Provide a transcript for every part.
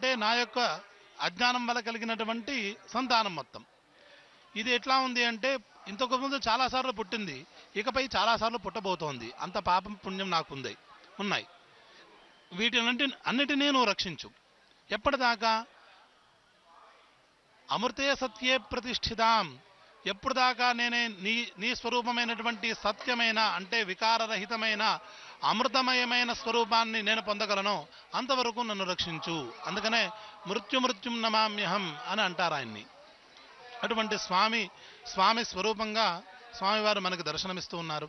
అంటే నా యొక్క అజ్ఞానం వల్ల కలిగినటువంటి సంతానం మొత్తం ఇది ఎట్లా ఉంది అంటే ఇంతకు ముందు చాలాసార్లు పుట్టింది ఇకపై చాలాసార్లు పుట్టబోతోంది అంత పాపం పుణ్యం నాకు ఉంది ఉన్నాయి వీటినంటి అన్నిటినీ నువ్వు రక్షించు ఎప్పటిదాకా అమృతే సత్యే ప్రతిష్ఠితాం ఎప్పుడు దాకా నేనే నీ నీ స్వరూపమైనటువంటి సత్యమైన అంటే వికారరహితమైన అమృతమయమైన స్వరూపాన్ని నేను పొందగలను అంతవరకు నన్ను రక్షించు అందుకనే మృత్యు మృత్యుం నమామ్యహం అని అంటారు ఆయన్ని అటువంటి స్వామి స్వామి స్వరూపంగా స్వామివారు మనకు దర్శనమిస్తూ ఉన్నారు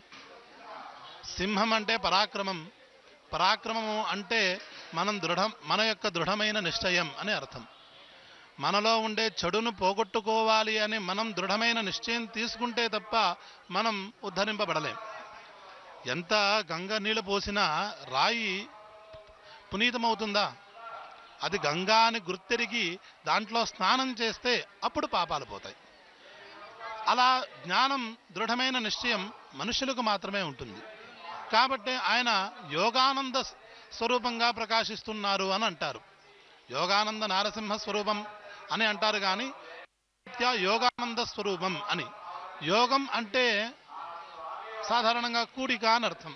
సింహం అంటే పరాక్రమం పరాక్రమము అంటే మనం దృఢం మన యొక్క దృఢమైన నిశ్చయం అని అర్థం మనలో ఉండే చెడును పోగొట్టుకోవాలి అని మనం దృఢమైన నిశ్చయం తీసుకుంటే తప్ప మనం ఉద్ధరింపబడలేం ఎంత గంగ నీళ్ళు పోసినా రాయి పునీతమవుతుందా అది గంగా అని గుర్తెరిగి దాంట్లో స్నానం చేస్తే అప్పుడు పాపాలు పోతాయి అలా జ్ఞానం దృఢమైన నిశ్చయం మనుషులకు మాత్రమే ఉంటుంది కాబట్టి ఆయన యోగానంద స్వరూపంగా ప్రకాశిస్తున్నారు అని అంటారు యోగానంద నారసింహ స్వరూపం అని అంటారు కానీ నిత్య యోగానంద స్వరూపం అని యోగం అంటే సాధారణంగా కూడిక అని అర్థం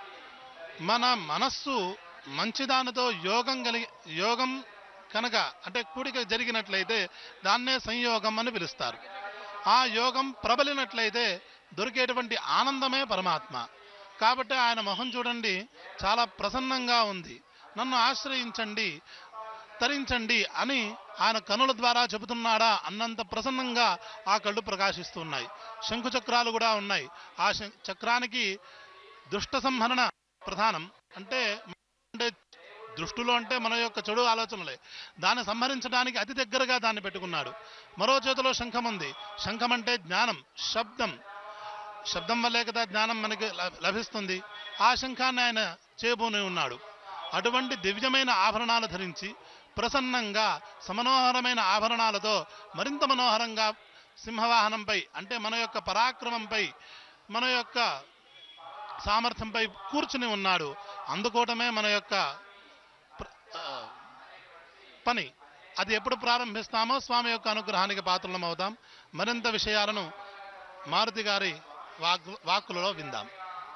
మన మనస్సు మంచిదానితో యోగం కలిగి యోగం కనుక అంటే కూడిక జరిగినట్లయితే దాన్నే సంయోగం అని పిలుస్తారు ఆ యోగం ప్రబలినట్లయితే దొరికేటువంటి ఆనందమే పరమాత్మ కాబట్టి ఆయన మొహం చూడండి చాలా ప్రసన్నంగా ఉంది నన్ను ఆశ్రయించండి తరించండి అని ఆయన కనుల ద్వారా చెబుతున్నాడా అన్నంత ప్రసన్నంగా ఆ కళ్ళు ప్రకాశిస్తున్నాయి శంకు చక్రాలు కూడా ఉన్నాయి ఆ శం- చక్రానికి దుష్ట సంహరణ ప్రధానం అంటే ఉండే దృష్టిలో అంటే మన యొక్క చెడు ఆలోచనలే దాన్ని సంహరించడానికి అతి దగ్గరగా దాన్ని పెట్టుకున్నాడు మరో చేతిలో శంఖం ఉంది శంఖం అంటే జ్ఞానం శబ్దం శబ్దం వల్లే కదా జ్ఞానం మనకి ల- లభిస్తుంది ఆ శంఖాన్ని ఆయన చేయబోని ఉన్నాడు అటువంటి దివ్యమైన ఆభరణాలు ధరించి ప్రసన్నంగా సమనోహరమైన ఆభరణాలతో మరింత మనోహరంగా సింహవాహనంపై అంటే మన యొక్క పరాక్రమంపై మన యొక్క సామర్థ్యంపై కూర్చుని ఉన్నాడు అందుకోవటమే మన యొక్క ప్ర- ఆ, పని అది ఎప్పుడు ప్రారంభిస్తామో స్వామి యొక్క అనుగ్రహానికి పాత్రలం అవుతాం మరింత విషయాలను మారుతి గారి వాక్ వాక్కులలో విందాం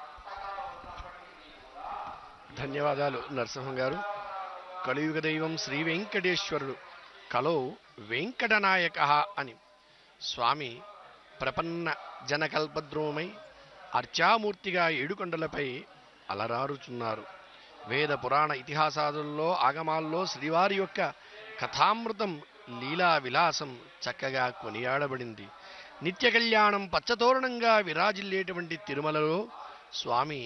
ధన్యవాదాలు నరసింహం గారు కలియుగ దైవం శ్రీ వెంకటేశ్వరుడు కలో వెంకటనాయక అని స్వామి ప్రపన్న జనకల్పద్రోమై అర్చామూర్తిగా ఏడుకొండలపై అలరారుచున్నారు వేద పురాణ ఇతిహాసాదుల్లో ఆగమాల్లో శ్రీవారి యొక్క కథామృతం లీలా విలాసం చక్కగా కొనియాడబడింది నిత్య కళ్యాణం పచ్చతోరణంగా విరాజిల్లేటువంటి తిరుమలలో స్వామి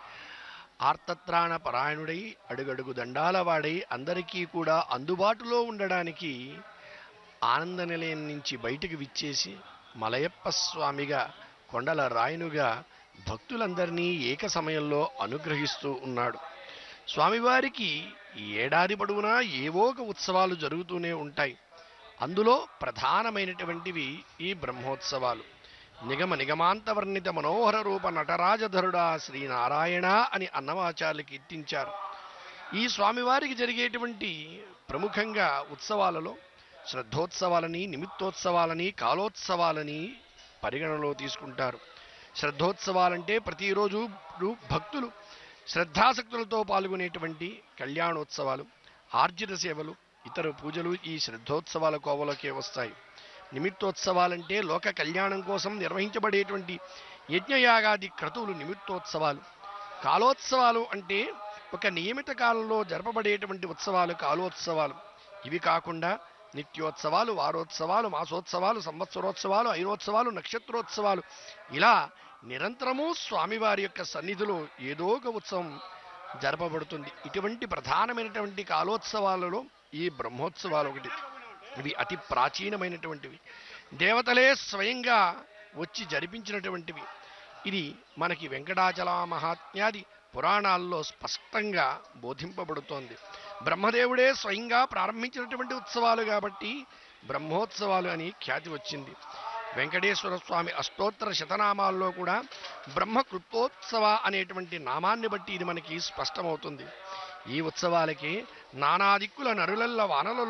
ఆర్తత్రాణ పరాయణుడై అడుగడుగు దండాలవాడై అందరికీ కూడా అందుబాటులో ఉండడానికి ఆనంద నిలయం నుంచి బయటకు విచ్చేసి మలయప్ప స్వామిగా కొండల రాయనుగా భక్తులందరినీ ఏక సమయంలో అనుగ్రహిస్తూ ఉన్నాడు స్వామివారికి ఈ ఏడాది పొడవునా ఏవో ఒక ఉత్సవాలు జరుగుతూనే ఉంటాయి అందులో ప్రధానమైనటువంటివి ఈ బ్రహ్మోత్సవాలు నిగమ నిగమాంతవర్ణిత మనోహర రూప నటరాజధరుడా శ్రీనారాయణ అని అన్నమాచార్యులు కీర్తించారు ఈ స్వామివారికి జరిగేటువంటి ప్రముఖంగా ఉత్సవాలలో శ్రద్ధోత్సవాలని నిమిత్తోత్సవాలని కాలోత్సవాలని పరిగణలో తీసుకుంటారు శ్రద్ధోత్సవాలంటే ప్రతిరోజు రు- భక్తులు శ్రద్ధాసక్తులతో పాల్గొనేటువంటి కళ్యాణోత్సవాలు ఆర్జిత సేవలు ఇతర పూజలు ఈ శ్రద్ధోత్సవాల కోవలోకే వస్తాయి నిమిత్తోత్సవాలంటే లోక కళ్యాణం కోసం నిర్వహించబడేటువంటి యజ్ఞయాగాది క్రతువులు నిమిత్తోత్సవాలు కాలోత్సవాలు అంటే ఒక నియమిత కాలంలో జరపబడేటువంటి ఉత్సవాలు కాలోత్సవాలు ఇవి కాకుండా నిత్యోత్సవాలు వారోత్సవాలు మాసోత్సవాలు సంవత్సరోత్సవాలు ఐనోత్సవాలు నక్షత్రోత్సవాలు ఇలా నిరంతరము స్వామివారి యొక్క సన్నిధిలో ఏదో ఒక ఉత్సవం జరపబడుతుంది ఇటువంటి ప్రధానమైనటువంటి కాలోత్సవాలలో ఈ బ్రహ్మోత్సవాలు ఒకటి ఇవి అతి ప్రాచీనమైనటువంటివి దేవతలే స్వయంగా వచ్చి జరిపించినటువంటివి ఇది మనకి వెంకటాచల మహాత్మ్యాది పురాణాల్లో స్పష్టంగా బోధింపబడుతోంది బ్రహ్మదేవుడే స్వయంగా ప్రారంభించినటువంటి ఉత్సవాలు కాబట్టి బ్రహ్మోత్సవాలు అని ఖ్యాతి వచ్చింది వెంకటేశ్వర స్వామి అష్టోత్తర శతనామాల్లో కూడా బ్రహ్మ కృప్తోత్సవ అనేటువంటి నామాన్ని బట్టి ఇది మనకి స్పష్టమవుతుంది ఈ ఉత్సవాలకి నానా దిక్కుల నరులల్ల వానలలో